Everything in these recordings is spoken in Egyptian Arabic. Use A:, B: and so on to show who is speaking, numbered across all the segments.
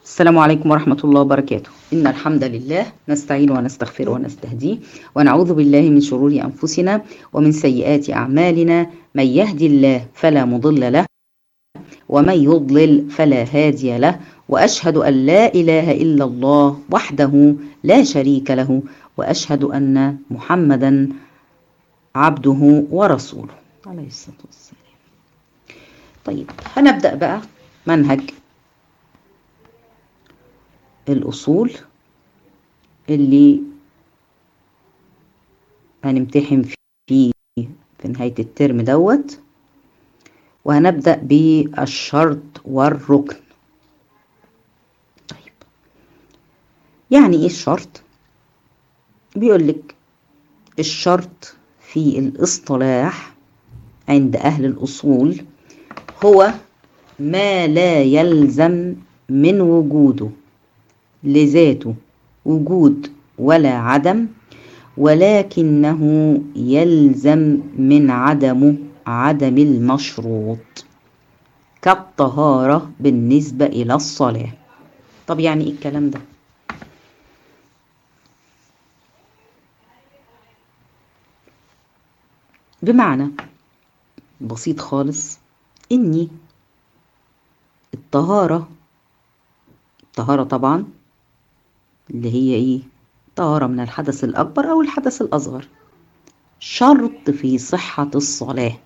A: السلام عليكم ورحمة الله وبركاته إن الحمد لله نستعين ونستغفر ونستهديه ونعوذ بالله من شرور أنفسنا ومن سيئات أعمالنا من يهدي الله فلا مضل له ومن يضلل فلا هادي له وأشهد أن لا إله إلا الله وحده لا شريك له وأشهد أن محمدا عبده ورسوله عليه الصلاة والسلام طيب هنبدأ بقى منهج الأصول اللي هنمتحن فيه في نهاية الترم دوت وهنبدأ بالشرط والركن طيب يعني ايه الشرط بيقول لك الشرط في الاصطلاح عند أهل الأصول هو ما لا يلزم من وجوده لذاته وجود ولا عدم ولكنه يلزم من عدمه عدم المشروط كالطهارة بالنسبة إلى الصلاة طب يعني إيه الكلام ده؟ بمعنى بسيط خالص إني الطهارة الطهارة طبعا اللي هي ايه طهارة من الحدث الأكبر أو الحدث الأصغر شرط في صحة الصلاة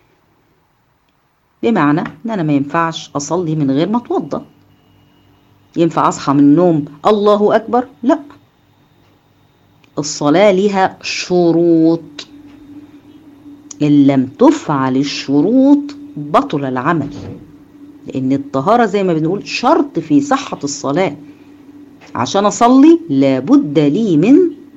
A: بمعنى إن أنا ما ينفعش أصلي من غير ما أتوضى ينفع أصحى من النوم الله أكبر لا الصلاة لها شروط إن لم تفعل الشروط بطل العمل لأن الطهارة زي ما بنقول شرط في صحة الصلاة عشان أصلي لابد لي من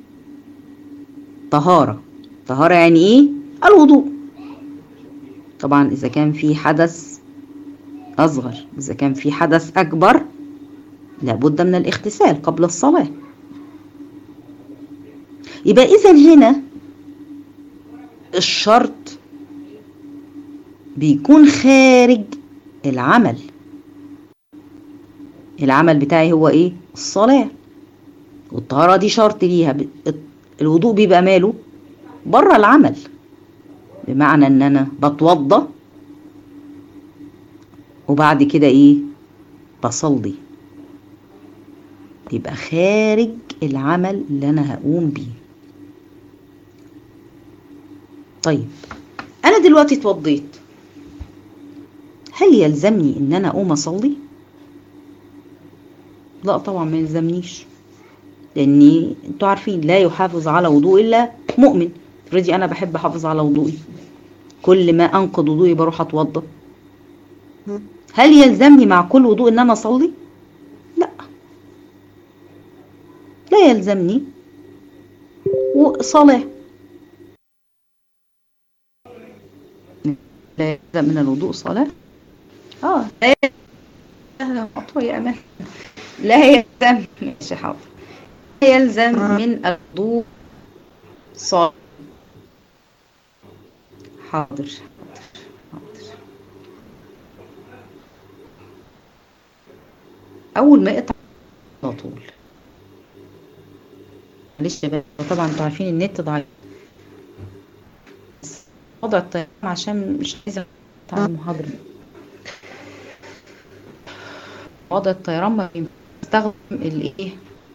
A: طهارة طهارة يعني إيه؟ الوضوء طبعا إذا كان في حدث أصغر إذا كان في حدث أكبر لابد من الاغتسال قبل الصلاة يبقى إذا هنا الشرط بيكون خارج العمل العمل بتاعي هو ايه الصلاة والطهارة دي شرط ليها الوضوء بيبقى ماله بره العمل بمعنى ان انا بتوضى وبعد كده ايه بصلي يبقى خارج العمل اللي انا هقوم بيه طيب انا دلوقتي اتوضيت هل يلزمني ان انا اقوم اصلي لا طبعا ما يلزمنيش لاني انتوا عارفين لا يحافظ على وضوء الا مؤمن افرضي انا بحب احافظ على وضوئي كل ما انقض وضوئي بروح اتوضى هل يلزمني مع كل وضوء ان انا اصلي لا لا يلزمني وصلاه لا يلزم من الوضوء صلاه اه لا يلزم يا امان لا يلزم ماشي حاضر لا يلزم من الوضوء صلاة حاضر حاضر اول ما يقطع على طول معلش يا بابا طبعا انتوا عارفين النت ضعيف وضع الطيران عشان مش عايزه اقطع المحاضره وضع الطيران ما بيستخدم الايه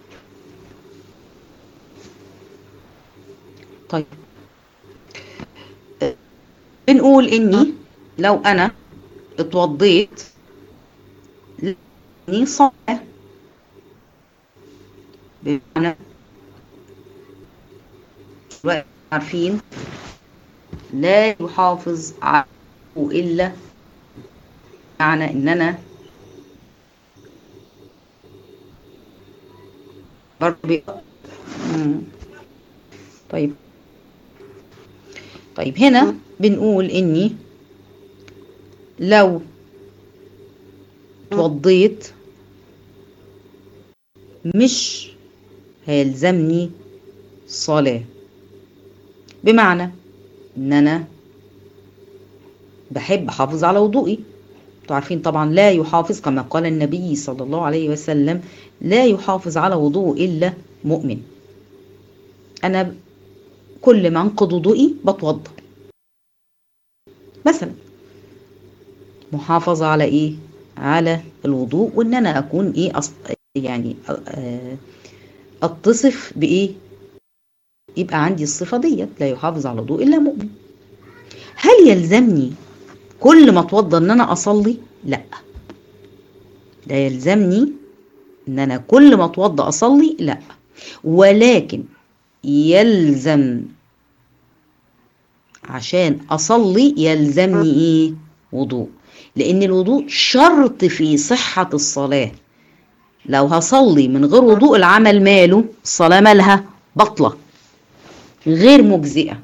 A: طيب بنقول اني لو انا اتوضيت اني صلاة بمعنى عارفين لا يحافظ على الا معنى ان انا برضه طيب طيب هنا بنقول اني لو اتوضيت مش هيلزمني صلاة بمعنى ان انا بحب احافظ على وضوئي انتوا عارفين طبعا لا يحافظ كما قال النبي صلى الله عليه وسلم لا يحافظ على وضوء الا مؤمن انا كل ما انقض وضوئي بتوضا مثلا محافظة على ايه على الوضوء وان انا اكون ايه أص... يعني اتصف بايه يبقى عندي الصفة ديت لا يحافظ على الوضوء الا مؤمن هل يلزمني كل ما اتوضى ان انا اصلي لا لا يلزمني ان انا كل ما اتوضى اصلي لا ولكن يلزم عشان اصلي يلزمني ايه وضوء لان الوضوء شرط في صحة الصلاة لو هصلي من غير وضوء العمل ماله الصلاة مالها بطلة غير مجزئة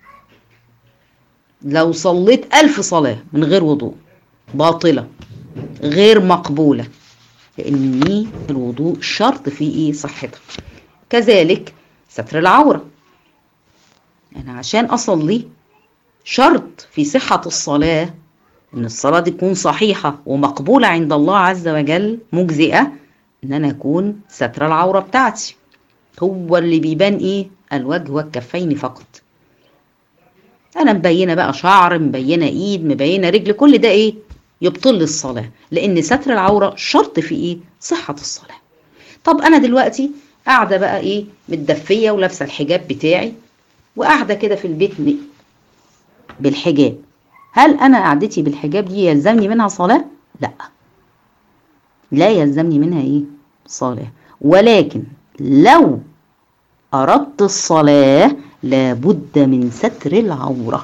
A: لو صليت ألف صلاة من غير وضوء باطلة غير مقبولة لأن الوضوء شرط في إيه صحتها كذلك ستر العورة أنا عشان أصلي شرط في صحة الصلاة إن الصلاة دي تكون صحيحة ومقبولة عند الله عز وجل مجزئة إن أنا أكون ستر العورة بتاعتي هو اللي بيبان إيه الوجه والكفين فقط انا مبينه بقى شعر مبينه ايد مبينه رجل كل ده ايه يبطل لي الصلاه لان ستر العوره شرط في ايه صحه الصلاه طب انا دلوقتي قاعده بقى ايه متدفيه ولابسه الحجاب بتاعي وقاعده كده في البيت بالحجاب هل انا قعدتي بالحجاب دي يلزمني منها صلاه لا لا يلزمني منها ايه صلاه ولكن لو اردت الصلاه لابد من ستر العورة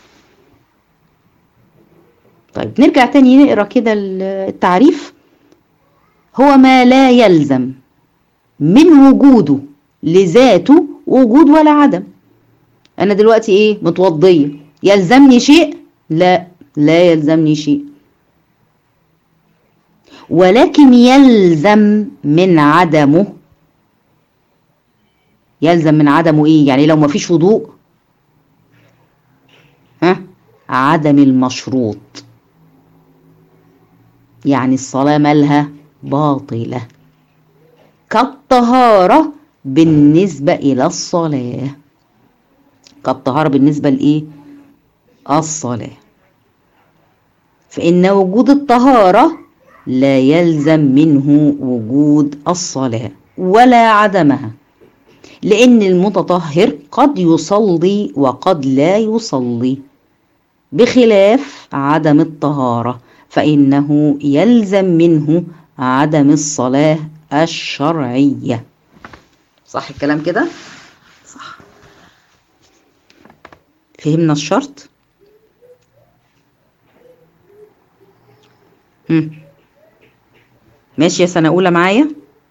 A: طيب نرجع تاني نقرا كده التعريف هو ما لا يلزم من وجوده لذاته وجود ولا عدم انا دلوقتي ايه متوضيه يلزمني شيء لا لا يلزمني شيء ولكن يلزم من عدمه يلزم من عدمه ايه يعني لو مفيش وضوء ها عدم المشروط يعني الصلاة مالها باطلة كالطهارة بالنسبة إلى الصلاة كالطهارة بالنسبة لإيه؟ الصلاة فإن وجود الطهارة لا يلزم منه وجود الصلاة ولا عدمها لأن المتطهر قد يصلي وقد لا يصلي بخلاف عدم الطهارة فإنه يلزم منه عدم الصلاة الشرعية صح الكلام كده؟ صح فهمنا الشرط؟ هم. ماشي يا سنة أولى معايا؟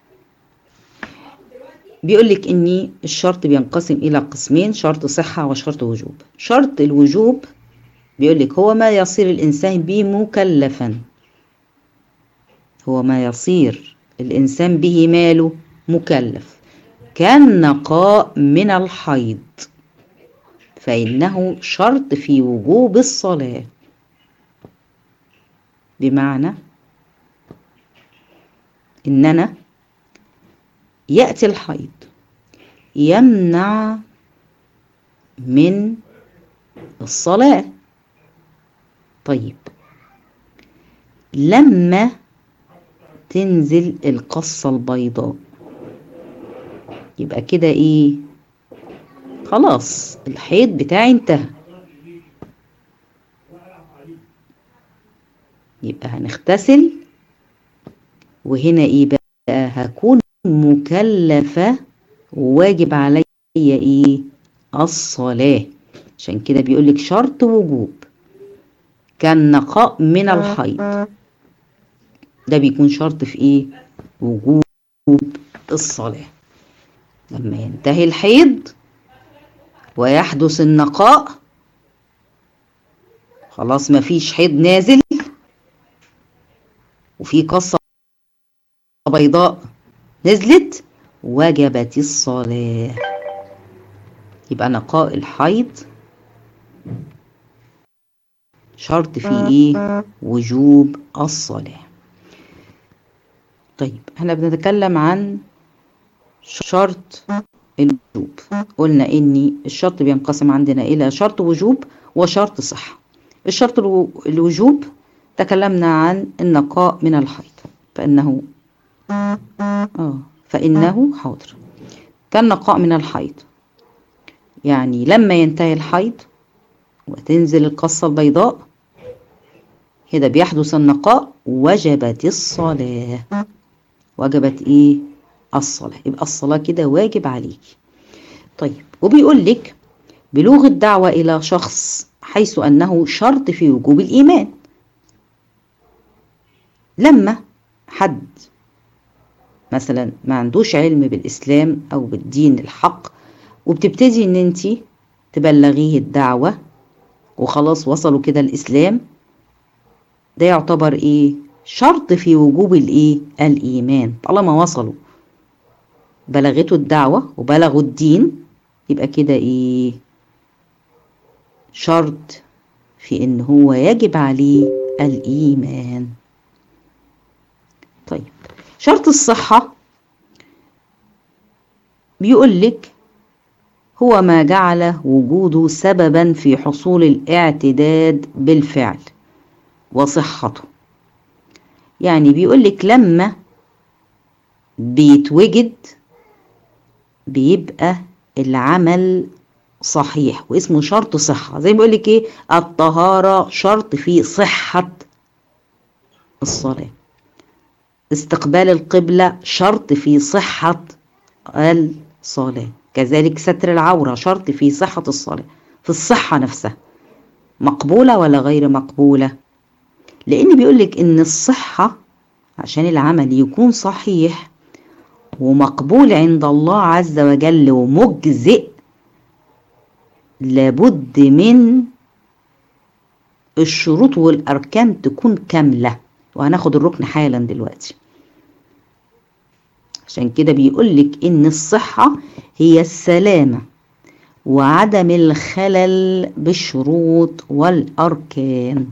A: بيقول لك ان الشرط بينقسم الى قسمين شرط صحه وشرط وجوب شرط الوجوب بيقول لك هو ما يصير الانسان به مكلفا هو ما يصير الانسان به ماله مكلف كالنقاء من الحيض فانه شرط في وجوب الصلاه بمعنى اننا يأتي الحيض يمنع من الصلاة طيب لما تنزل القصة البيضاء يبقى كده ايه خلاص الحيض بتاعي انتهى يبقى هنغتسل وهنا ايه بقى هكون مكلفة واجب عليا ايه الصلاة عشان كده بيقولك شرط وجوب كالنقاء من الحيض ده بيكون شرط في ايه وجوب الصلاة لما ينتهي الحيض ويحدث النقاء خلاص مفيش حيض نازل وفي قصة بيضاء نزلت وجبت الصلاة يبقى نقاء الحيض شرط في ايه وجوب الصلاة طيب احنا بنتكلم عن شرط الوجوب قلنا ان الشرط بينقسم عندنا الى شرط وجوب وشرط صحة الشرط الوجوب تكلمنا عن النقاء من الحيض فإنه آه فإنه حاضر كالنقاء من الحيض يعني لما ينتهي الحيض وتنزل القصة البيضاء كده بيحدث النقاء وجبت الصلاة وجبت ايه الصلاة يبقى الصلاة كده واجب عليك طيب وبيقول لك بلوغ الدعوة إلى شخص حيث أنه شرط في وجوب الإيمان لما حد مثلا ما عندوش علم بالإسلام أو بالدين الحق وبتبتدي إن أنت تبلغيه الدعوة وخلاص وصلوا كده الإسلام ده يعتبر إيه شرط في وجوب الإيه الإيمان طالما وصلوا بلغته الدعوة وبلغوا الدين يبقى كده إيه شرط في إن هو يجب عليه الإيمان طيب شرط الصحة بيقول لك هو ما جعل وجوده سببا في حصول الاعتداد بالفعل وصحته يعني بيقول لك لما بيتوجد بيبقى العمل صحيح واسمه شرط صحة زي ما بيقول لك ايه الطهارة شرط في صحة الصلاة استقبال القبلة شرط في صحة الصلاة كذلك ستر العورة شرط في صحة الصلاة في الصحة نفسها مقبولة ولا غير مقبولة لأن بيقولك إن الصحة عشان العمل يكون صحيح ومقبول عند الله عز وجل ومجزئ لابد من الشروط والأركان تكون كاملة وهناخد الركن حالا دلوقتي عشان كده بيقولك إن الصحة هي السلامة وعدم الخلل بالشروط والأركان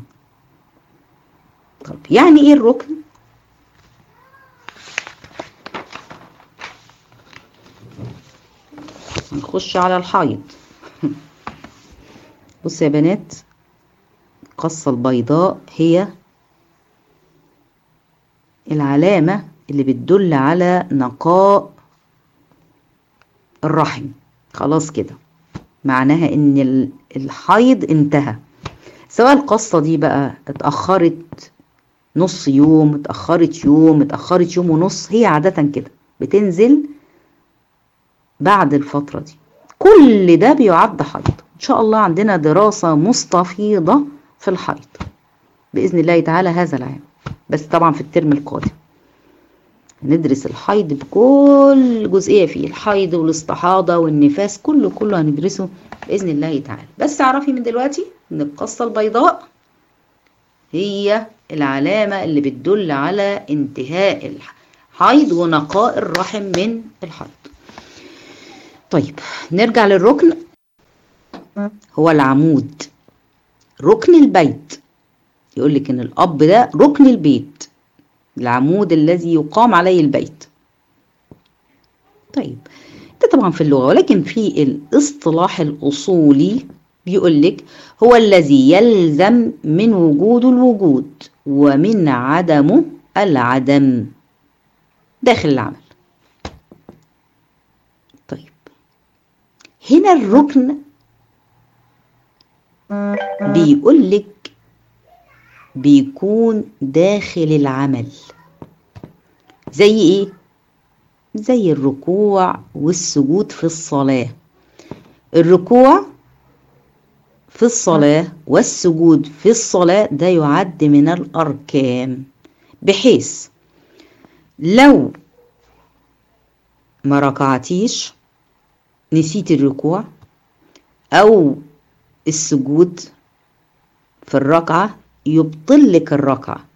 A: طب يعني إيه الركن؟ نخش على الحيض بص يا بنات القصة البيضاء هي العلامة اللي بتدل على نقاء الرحم خلاص كده معناها ان الحيض انتهى سواء القصة دي بقى اتأخرت نص يوم اتأخرت يوم اتأخرت يوم ونص هي عادة كده بتنزل بعد الفترة دي كل ده بيعد حيض إن شاء الله عندنا دراسة مستفيضة في الحيض بإذن الله تعالى هذا العام بس طبعا في الترم القادم ندرس الحيض بكل جزئية فيه الحيض والاستحاضة والنفاس كله كله هندرسه بإذن الله تعالى بس اعرفي من دلوقتي إن القصة البيضاء هي العلامة اللي بتدل على انتهاء الحيض ونقاء الرحم من الحيض طيب نرجع للركن هو العمود ركن البيت يقول لك ان الاب ده ركن البيت العمود الذي يقام عليه البيت طيب ده طبعا في اللغه ولكن في الاصطلاح الاصولي بيقول لك هو الذي يلزم من وجود الوجود ومن عدمه العدم داخل العمل طيب هنا الركن بيقول لك بيكون داخل العمل زي ايه زي الركوع والسجود في الصلاة الركوع في الصلاة والسجود في الصلاة ده يعد من الأركان بحيث لو ما ركعتيش نسيت الركوع أو السجود في الركعة يبطل لك الركعة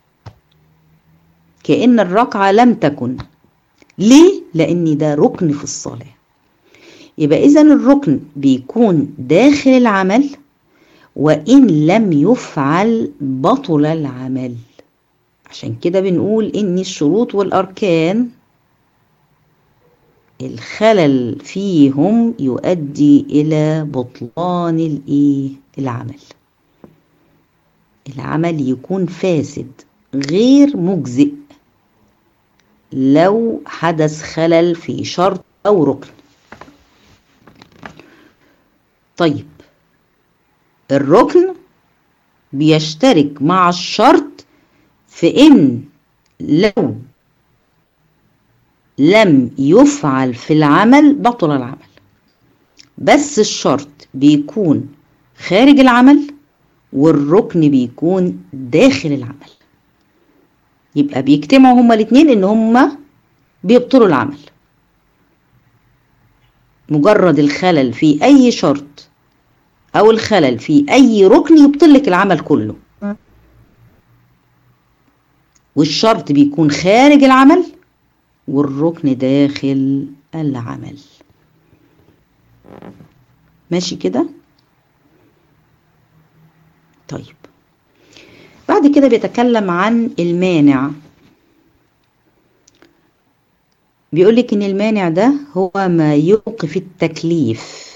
A: كأن الركعة لم تكن ليه؟ لأن ده ركن في الصلاة يبقى إذا الركن بيكون داخل العمل وإن لم يفعل بطل العمل عشان كده بنقول إن الشروط والأركان الخلل فيهم يؤدي إلى بطلان الإيه؟ العمل العمل يكون فاسد غير مجزئ لو حدث خلل في شرط أو ركن طيب الركن بيشترك مع الشرط في إن لو لم يفعل في العمل بطل العمل بس الشرط بيكون خارج العمل والركن بيكون داخل العمل يبقى بيجتمعوا هما الاتنين ان هما بيبطلوا العمل مجرد الخلل في اي شرط او الخلل في اي ركن يبطل لك العمل كله والشرط بيكون خارج العمل والركن داخل العمل ماشي كده طيب بعد كده بيتكلم عن المانع بيقولك ان المانع ده هو ما يوقف التكليف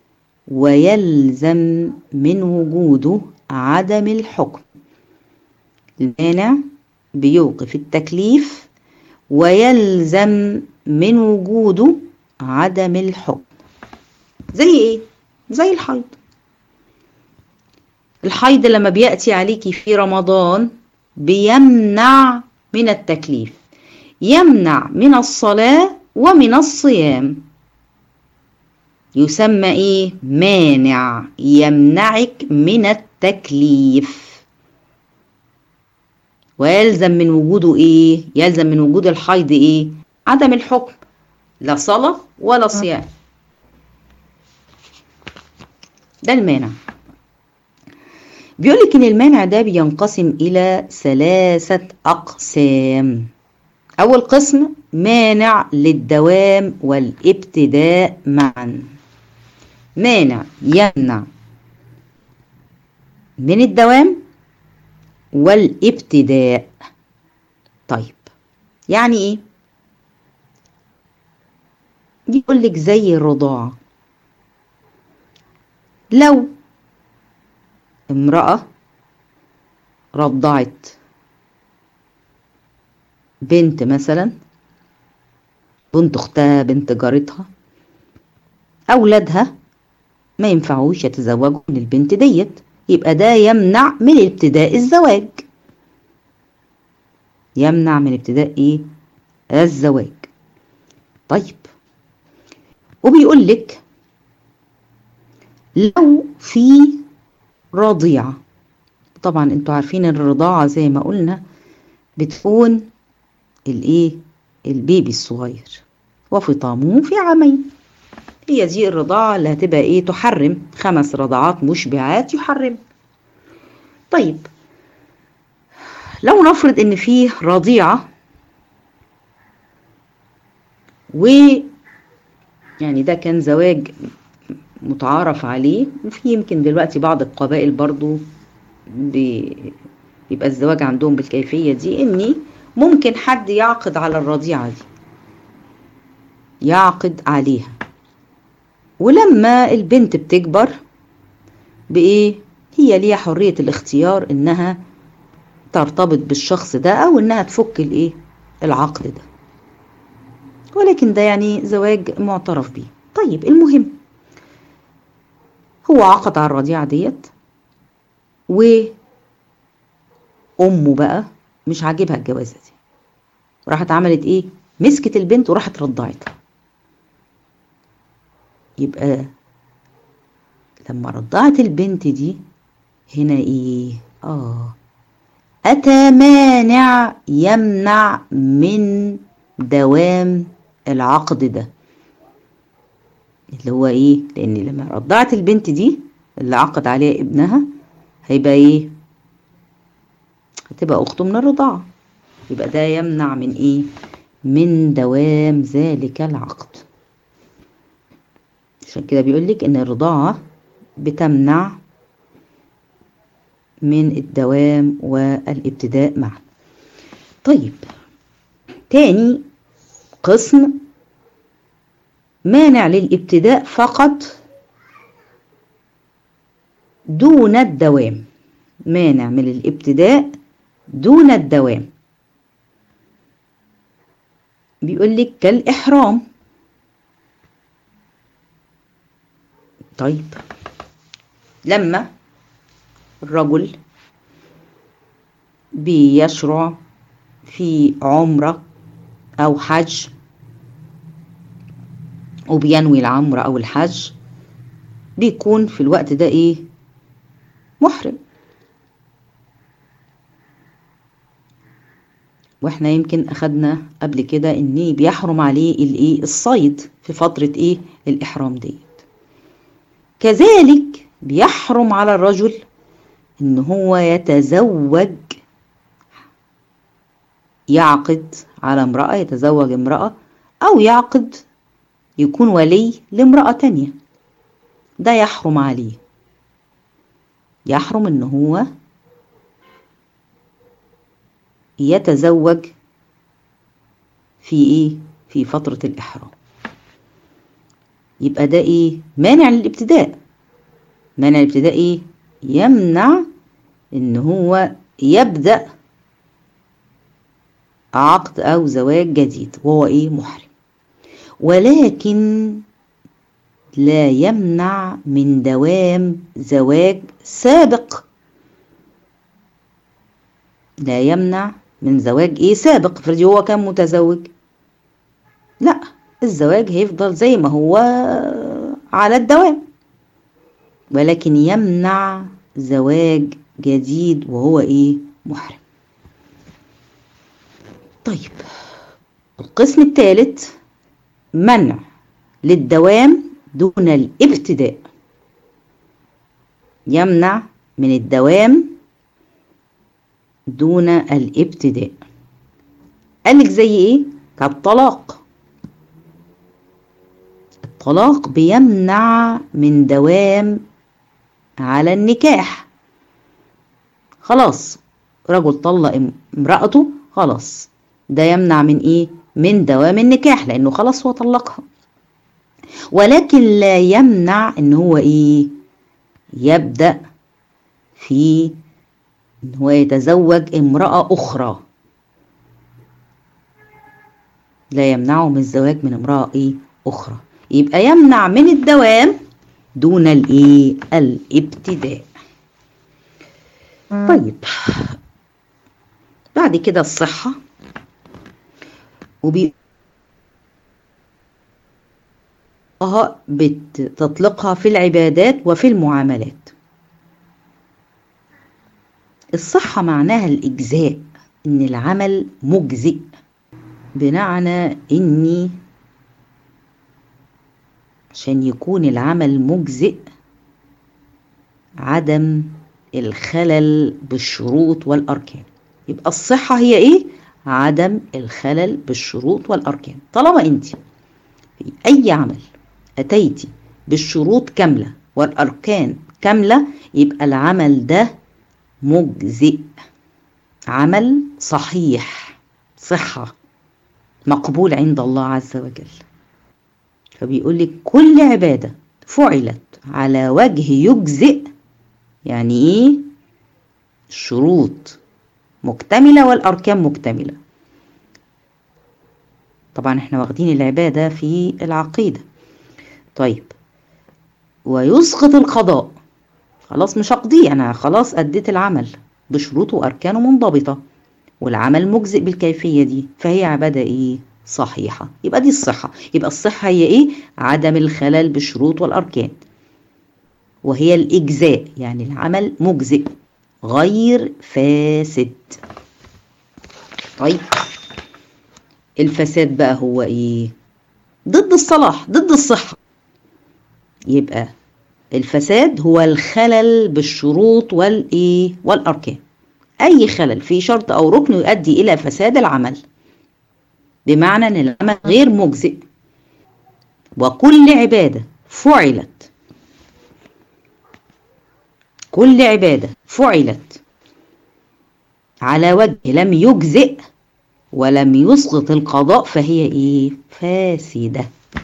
A: ويلزم من وجوده عدم الحكم المانع بيوقف التكليف ويلزم من وجوده عدم الحكم زي ايه زي الحيض الحيض لما بياتي عليكي في رمضان بيمنع من التكليف يمنع من الصلاه ومن الصيام يسمى ايه مانع يمنعك من التكليف ويلزم من وجوده ايه يلزم من وجود الحيض ايه عدم الحكم لا صلاة ولا صيام ده المانع بيقولك ان المانع ده بينقسم الى ثلاثة اقسام اول قسم مانع للدوام والابتداء معا مانع يمنع من الدوام والابتداء طيب يعني ايه يقول لك زي الرضاعة لو امرأة رضعت بنت مثلا بنت اختها بنت جارتها اولادها ما ينفعوش يتزوجوا من البنت ديت يبقى ده يمنع من ابتداء الزواج يمنع من ابتداء ايه الزواج طيب وبيقول لك لو في رضيعة طبعا انتوا عارفين الرضاعة زي ما قلنا بتكون الايه البيبي الصغير وفطامه في عامين هي دي الرضاعة اللي هتبقى ايه تحرم خمس رضعات مشبعات يحرم طيب لو نفرض ان فيه رضيعة و يعني ده كان زواج متعارف عليه وفي يمكن دلوقتي بعض القبائل برضو بيبقى الزواج عندهم بالكيفية دي اني ممكن حد يعقد على الرضيعة دي يعقد عليها ولما البنت بتكبر بإيه هي ليها حرية الاختيار إنها ترتبط بالشخص ده أو إنها تفك الإيه العقد ده ولكن ده يعني زواج معترف بيه طيب المهم هو عقد على الرضيعة ديت وأمه بقى مش عاجبها الجوازة دي راحت عملت إيه مسكت البنت وراحت رضعتها يبقى لما رضعت البنت دي هنا ايه اه اتى مانع يمنع من دوام العقد ده اللي هو ايه لان لما رضعت البنت دي اللي عقد عليها ابنها هيبقى ايه هتبقى اخته من الرضاعه يبقى ده يمنع من ايه من دوام ذلك العقد عشان كده بيقولك ان الرضاعة بتمنع من الدوام والابتداء معا طيب تاني قسم مانع للابتداء فقط دون الدوام مانع من الابتداء دون الدوام بيقول لك كالإحرام طيب لما الرجل بيشرع في عمرة أو حج وبينوي العمرة أو الحج بيكون في الوقت ده إيه محرم واحنا يمكن اخدنا قبل كده ان بيحرم عليه الايه الصيد في فترة ايه الاحرام ديت كذلك بيحرم على الرجل ان هو يتزوج يعقد على امرأة يتزوج امرأة او يعقد يكون ولي لامرأة تانية ده يحرم عليه يحرم ان هو يتزوج في ايه في فترة الاحرام يبقى ده ايه مانع للابتداء مانع الابتداء ايه يمنع ان هو يبدأ عقد او زواج جديد وهو ايه محرم ولكن لا يمنع من دوام زواج سابق لا يمنع من زواج ايه سابق افرضي هو كان متزوج لا الزواج هيفضل زي ما هو على الدوام ولكن يمنع زواج جديد وهو ايه محرم طيب القسم الثالث منع للدوام دون الابتداء يمنع من الدوام دون الابتداء قالك زي ايه كالطلاق الطلاق بيمنع من دوام على النكاح خلاص رجل طلق امرأته خلاص ده يمنع من ايه من دوام النكاح لانه خلاص هو طلقها ولكن لا يمنع ان هو ايه يبدأ في ان هو يتزوج امرأة اخرى لا يمنعه من الزواج من امرأة ايه اخرى يبقى يمنع من الدوام دون الايه الابتداء طيب بعد كده الصحة وبي بتطلقها في العبادات وفي المعاملات الصحة معناها الإجزاء إن العمل مجزئ بمعنى إني عشان يكون العمل مجزئ عدم الخلل بالشروط والأركان يبقى الصحة هي إيه؟ عدم الخلل بالشروط والأركان طالما أنت في أي عمل أتيتي بالشروط كاملة والأركان كاملة يبقى العمل ده مجزئ عمل صحيح صحة مقبول عند الله عز وجل فبيقول لك كل عبادة فعلت على وجه يجزئ يعني ايه الشروط مكتملة والأركان مكتملة طبعا احنا واخدين العبادة في العقيدة طيب ويسقط القضاء خلاص مش هقضيه انا خلاص اديت العمل بشروطه واركانه منضبطه والعمل مجزئ بالكيفيه دي فهي عباده ايه صحيحه يبقى دي الصحه يبقى الصحه هي ايه عدم الخلل بالشروط والاركان وهي الاجزاء يعني العمل مجزئ غير فاسد طيب الفساد بقى هو ايه ضد الصلاح ضد الصحه يبقى الفساد هو الخلل بالشروط والايه والاركان اي خلل في شرط او ركن يؤدي الى فساد العمل بمعنى ان العمل غير مجزئ وكل عباده فعلت كل عباده فعلت على وجه لم يجزئ ولم يسقط القضاء فهي ايه فاسده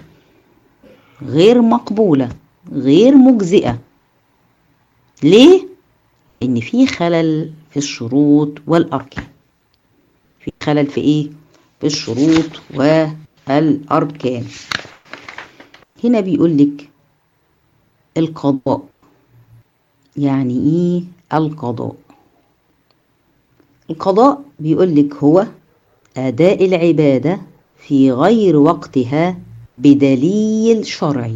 A: غير مقبوله غير مجزئه ليه ان في خلل في الشروط والاركان في خلل في ايه في الشروط والاركان هنا بيقول لك القضاء يعني ايه القضاء القضاء بيقول لك هو اداء العباده في غير وقتها بدليل شرعي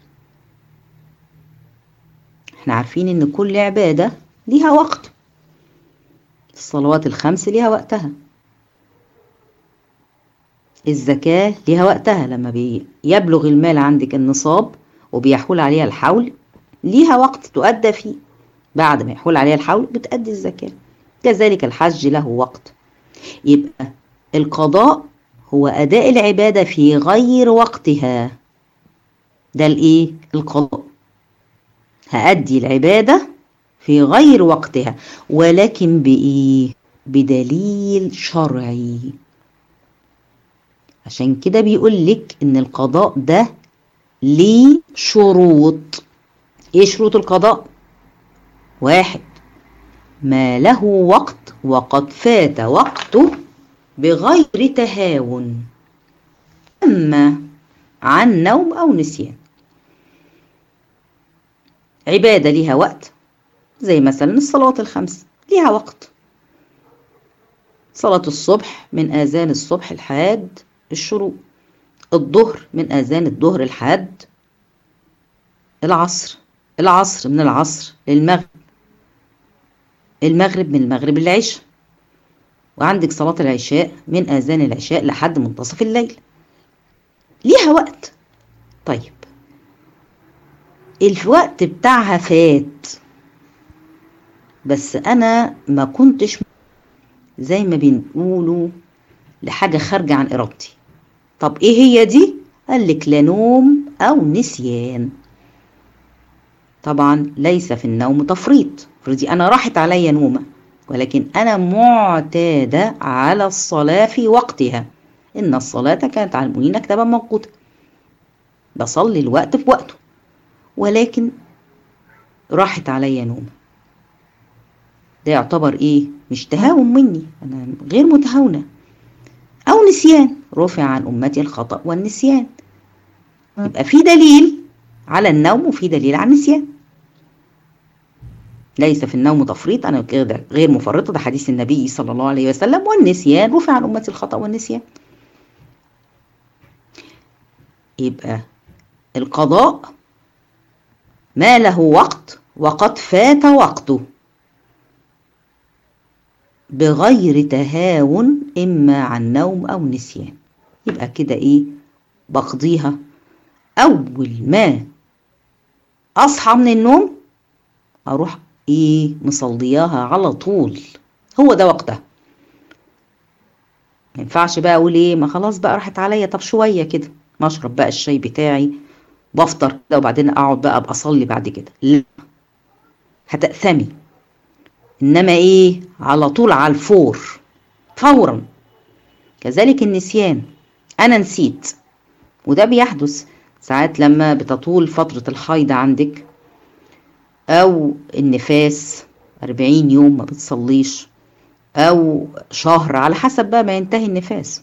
A: احنا عارفين ان كل عباده ليها وقت الصلوات الخمس ليها وقتها الزكاة ليها وقتها لما بيبلغ المال عندك النصاب وبيحول عليها الحول ليها وقت تؤدى فيه بعد ما يحول عليها الحول بتأدي الزكاة كذلك الحج له وقت يبقى القضاء هو أداء العبادة في غير وقتها ده الإيه؟ القضاء هأدي العبادة في غير وقتها ولكن بإيه؟ بدليل شرعي عشان كده بيقول لك إن القضاء ده ليه شروط إيه شروط القضاء؟ واحد ما له وقت وقد فات وقته بغير تهاون أما عن نوم أو نسيان عبادة ليها وقت زي مثلا الصلوات الخمس ليها وقت صلاة الصبح من آذان الصبح لحد الشروق الظهر من آذان الظهر لحد العصر العصر من العصر للمغرب المغرب من المغرب للعشاء وعندك صلاة العشاء من آذان العشاء لحد منتصف الليل ليها وقت طيب الوقت بتاعها فات بس أنا ما كنتش زي ما بنقولوا لحاجة خارجة عن إرادتي طب إيه هي دي؟ قال لك لا نوم أو نسيان طبعا ليس في النوم تفريط افرضي أنا راحت عليا نومة ولكن أنا معتادة على الصلاة في وقتها إن الصلاة كانت على المؤمنين كتابا موقوتا بصلي الوقت في وقته ولكن راحت عليا نومة ده يعتبر إيه؟ مش تهاون مني أنا غير متهاونة أو نسيان رفع عن أمتي الخطأ والنسيان يبقى في دليل على النوم وفي دليل على النسيان ليس في النوم تفريط انا غير مفرطه ده حديث النبي صلى الله عليه وسلم والنسيان رفع عن امتي الخطا والنسيان يبقى القضاء ما له وقت وقد فات وقته بغير تهاون اما عن نوم او نسيان يبقى كده ايه بقضيها اول ما اصحى من النوم اروح ايه مصلياها على طول هو ده وقتها ما ينفعش بقى اقول ايه ما خلاص بقى راحت عليا طب شويه كده ما اشرب بقى الشاي بتاعي بفطر كده وبعدين اقعد بقى ابقى اصلي بعد كده لا هتأثمي انما ايه على طول على الفور فورا كذلك النسيان انا نسيت وده بيحدث ساعات لما بتطول فترة الحيض عندك أو النفاس أربعين يوم ما بتصليش أو شهر على حسب بقى ما ينتهي النفاس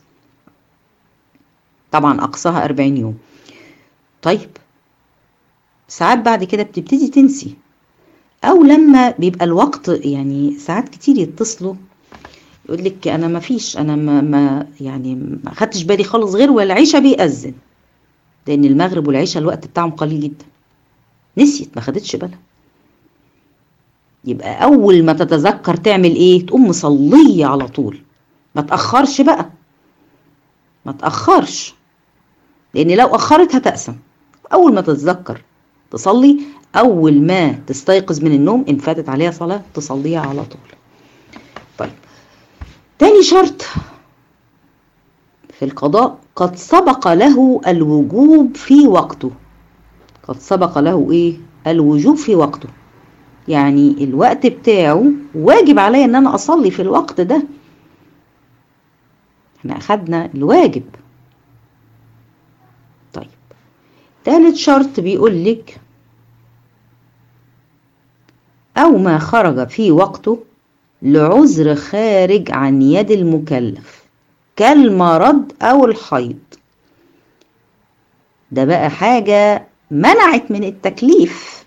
A: طبعا أقصاها أربعين يوم طيب ساعات بعد كده بتبتدي تنسي أو لما بيبقى الوقت يعني ساعات كتير يتصلوا يقول لك أنا ما فيش أنا ما, ما يعني ما خدتش بالي خالص غير والعشاء بيأذن لأن المغرب والعشاء الوقت بتاعهم قليل جدا نسيت ما خدتش بالها يبقى أول ما تتذكر تعمل إيه تقوم مصلية على طول ما تأخرش بقى ما تأخرش لأن لو أخرت هتأسم أول ما تتذكر تصلي أول ما تستيقظ من النوم إن فاتت عليها صلاة تصليها على طول طيب تاني شرط في القضاء قد سبق له الوجوب في وقته قد سبق له ايه الوجوب في وقته يعني الوقت بتاعه واجب عليا ان انا اصلي في الوقت ده احنا اخدنا الواجب طيب تالت شرط بيقول لك او ما خرج في وقته لعذر خارج عن يد المكلف كالمرض او الحيض ده بقى حاجة منعت من التكليف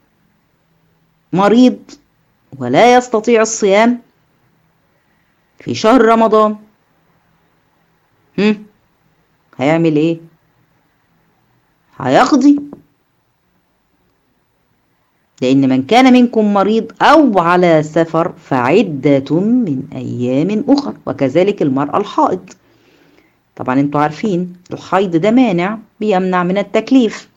A: مريض ولا يستطيع الصيام في شهر رمضان هم هيعمل ايه هيقضي لأن من كان منكم مريض أو على سفر فعدة من أيام أخر وكذلك المرأة الحائض طبعا انتوا عارفين الحيض ده مانع بيمنع من التكليف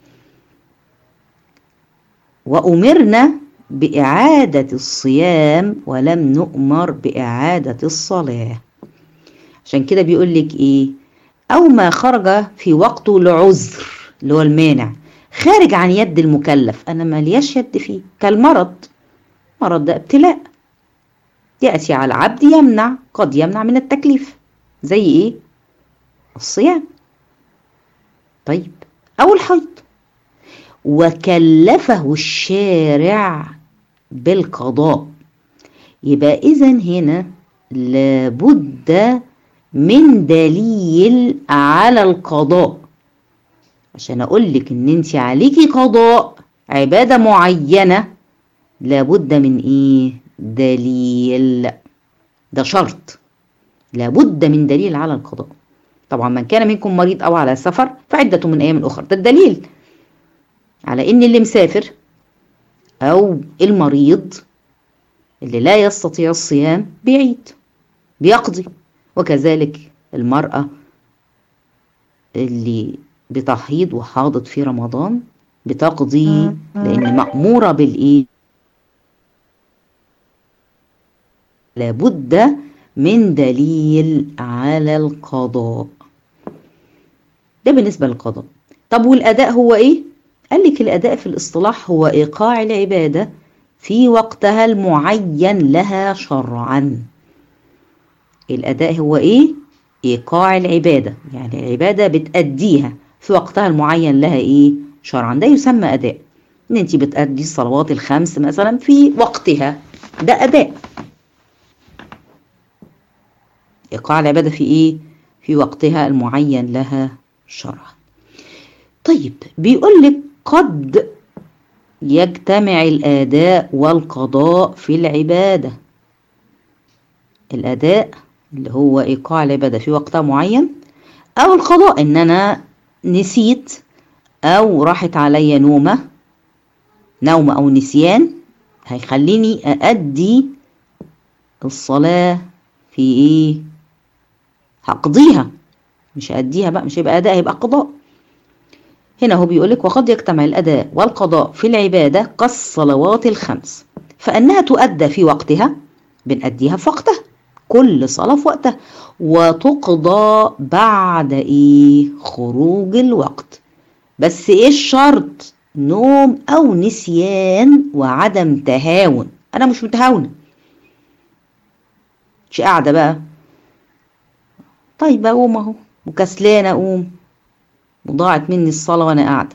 A: وأمرنا بإعادة الصيام ولم نؤمر بإعادة الصلاة عشان كده بيقول لك إيه أو ما خرج في وقته لعذر اللي هو المانع خارج عن يد المكلف أنا ملياش يد فيه كالمرض مرض ده ابتلاء يأتي على العبد يمنع قد يمنع من التكليف زي إيه الصيام طيب أو الحيض وكلفه الشارع بالقضاء يبقى إذا هنا لابد من دليل على القضاء عشان أقول لك إن أنت عليكي قضاء عبادة معينة لابد من إيه؟ دليل ده شرط لابد من دليل على القضاء طبعا من كان منكم مريض أو على سفر فعدة من أيام أخرى ده الدليل على إن اللي مسافر أو المريض اللي لا يستطيع الصيام بيعيد بيقضي وكذلك المرأة اللي بتحيض وحاضت في رمضان بتقضي لأن مأمورة بالإيه؟ لابد من دليل على القضاء ده بالنسبة للقضاء طب والأداء هو إيه؟ قال لك الأداء في الاصطلاح هو إيقاع العبادة في وقتها المعين لها شرعا الأداء هو إيه؟ إيقاع العبادة يعني العبادة بتأديها في وقتها المعين لها إيه؟ شرعا ده يسمى أداء إن أنت بتأدي الصلوات الخمس مثلا في وقتها ده أداء إيقاع العبادة في إيه؟ في وقتها المعين لها شرعا طيب بيقول لك قد يجتمع الأداء والقضاء في العبادة الأداء اللي هو إيقاع العبادة في وقتها معين أو القضاء إن أنا نسيت أو راحت عليا نومة نوم أو نسيان هيخليني أأدي الصلاة في إيه هقضيها مش هأديها بقى مش هيبقى أداء هيبقى قضاء هنا هو بيقولك وقد يجتمع الأداء والقضاء في العبادة كالصلوات الخمس فأنها تؤدى في وقتها بنأديها في وقتها كل صلاة في وقتها وتقضى بعد إيه خروج الوقت بس إيه الشرط نوم أو نسيان وعدم تهاون أنا مش متهاونة مش قاعدة بقى طيب أقوم أهو وكسلانة أقوم وضاعت مني الصلاة وأنا قاعدة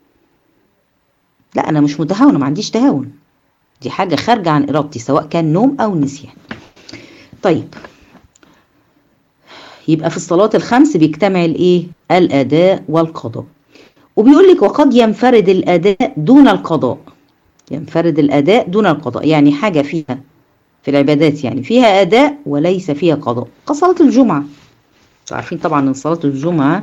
A: لا أنا مش متهاونة ما عنديش تهاون دي حاجة خارجة عن إرادتي سواء كان نوم أو نسيان طيب يبقى في الصلاة الخمس بيجتمع الإيه؟ الأداء والقضاء وبيقول لك وقد ينفرد الأداء دون القضاء ينفرد الأداء دون القضاء يعني حاجة فيها في العبادات يعني فيها أداء وليس فيها قضاء كصلاة الجمعة عارفين طبعا ان صلاة الجمعة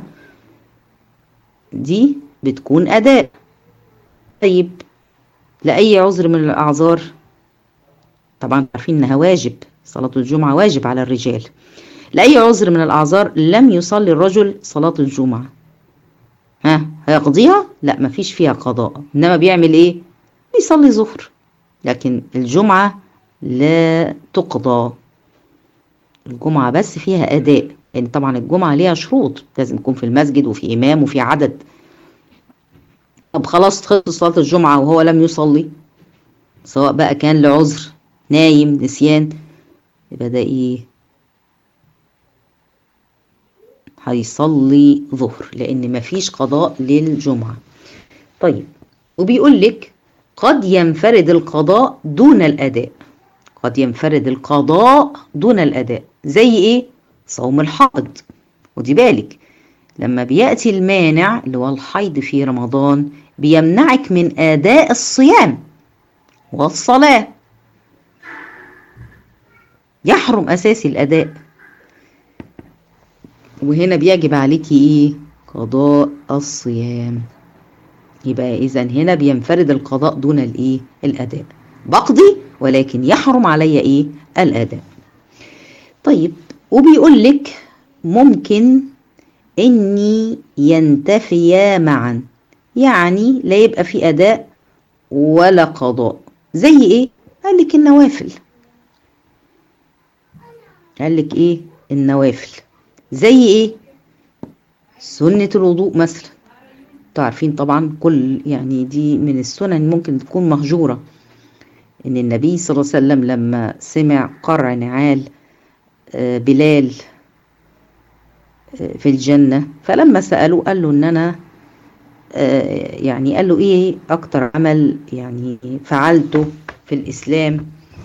A: دي بتكون أداء طيب لأي عذر من الأعذار طبعا عارفين إنها واجب صلاة الجمعة واجب على الرجال لأي عذر من الأعذار لم يصلي الرجل صلاة الجمعة ها هيقضيها؟ لا مفيش فيها قضاء إنما بيعمل إيه؟ بيصلي ظهر لكن الجمعة لا تقضى الجمعة بس فيها أداء لأن يعني طبعا الجمعة ليها شروط لازم يكون في المسجد وفي إمام وفي عدد طب خلاص خلص صلاة الجمعة وهو لم يصلي سواء بقى كان لعذر نايم نسيان يبقى ده ايه هيصلي ظهر لان مفيش قضاء للجمعة طيب وبيقول لك قد ينفرد القضاء دون الاداء قد ينفرد القضاء دون الاداء زي ايه صوم الحائض ودي بالك لما بياتي المانع اللي هو الحيض في رمضان بيمنعك من اداء الصيام والصلاه يحرم اساسي الاداء وهنا بيجب عليكي ايه قضاء الصيام يبقى اذا هنا بينفرد القضاء دون الايه الاداء بقضي ولكن يحرم علي ايه الاداء طيب وبيقول لك ممكن اني ينتفيا معا يعني لا يبقى في اداء ولا قضاء زي ايه قال لك النوافل قال لك ايه النوافل زي ايه سنة الوضوء مثلا تعرفين طبعا كل يعني دي من السنن ممكن تكون مهجورة ان النبي صلى الله عليه وسلم لما سمع قرع نعال بلال في الجنة فلما سألوه قال له ان انا يعني قال له ايه اكتر عمل يعني فعلته في الاسلام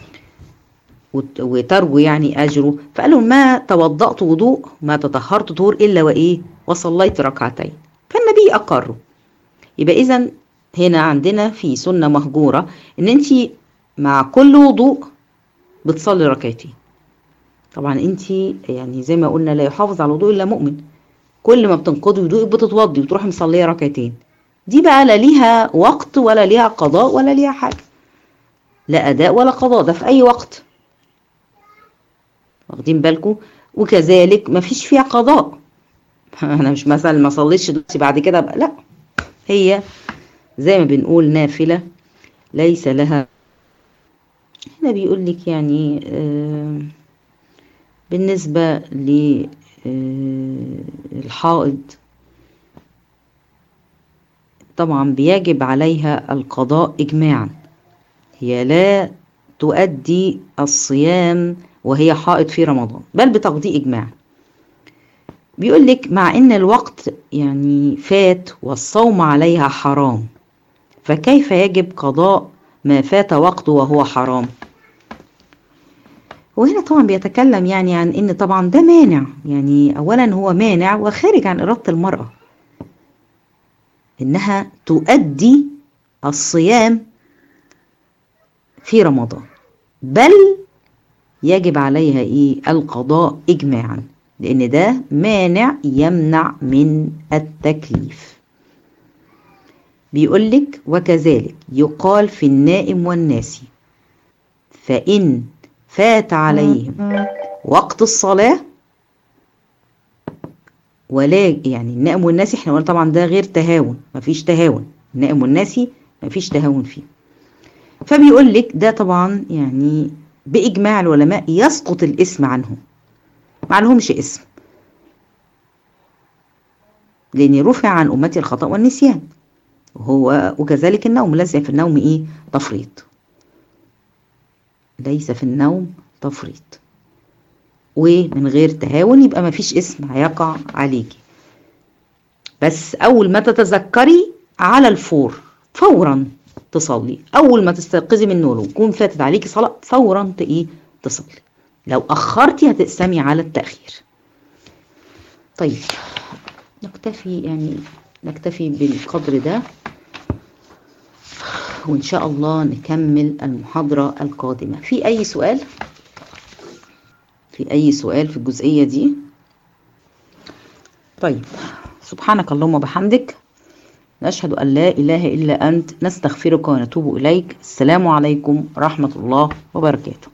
A: وترجو يعني اجره فقال له ما توضأت وضوء ما تطهرت طهور الا وايه وصليت ركعتين فالنبي اقره يبقى اذا هنا عندنا في سنه مهجوره ان انت مع كل وضوء بتصلي ركعتين طبعا انت يعني زي ما قلنا لا يحافظ على الوضوء الا مؤمن كل ما بتنقضي وضوءك بتتوضي وتروحي مصليه ركعتين دي بقى لا ليها وقت ولا ليها قضاء ولا ليها حاجه لا اداء ولا قضاء ده في اي وقت واخدين بالكم وكذلك ما فيش فيها قضاء انا مش مثلا ما صليتش دلوقتي بعد كده بقى لا هي زي ما بنقول نافله ليس لها هنا بيقول لك يعني آه بالنسبه للحائض طبعا بيجب عليها القضاء اجماعا هي لا تؤدي الصيام وهي حائض في رمضان بل بتقضي إجماع بيقول لك مع ان الوقت يعني فات والصوم عليها حرام فكيف يجب قضاء ما فات وقته وهو حرام وهنا طبعا بيتكلم يعني عن ان طبعا ده مانع يعني اولا هو مانع وخارج عن اراده المراه انها تؤدي الصيام في رمضان بل يجب عليها ايه القضاء اجماعا لان ده مانع يمنع من التكليف بيقولك وكذلك يقال في النائم والناسي فإن فات عليهم وقت الصلاة ولا يعني النائم والناسي احنا قلنا طبعا ده غير تهاون مفيش تهاون النائم والناسي مفيش تهاون فيه فبيقول لك ده طبعا يعني بإجماع العلماء يسقط الاسم عنهم ما لهمش اسم لأن رفع عن أمتي الخطأ والنسيان وهو وكذلك النوم ليس في النوم إيه تفريط ليس في النوم تفريط ومن غير تهاون يبقى ما فيش اسم هيقع عليكي بس أول ما تتذكري على الفور فورا تصلي اول ما تستيقظي من النوم ويكون فاتت عليكي صلاه فورا ايه تصلي لو اخرتي هتقسمي على التاخير طيب نكتفي يعني نكتفي بالقدر ده وان شاء الله نكمل المحاضره القادمه في اي سؤال في اي سؤال في الجزئيه دي طيب سبحانك اللهم وبحمدك نشهد أن لا إله إلا أنت نستغفرك ونتوب إليك السلام عليكم ورحمة الله وبركاته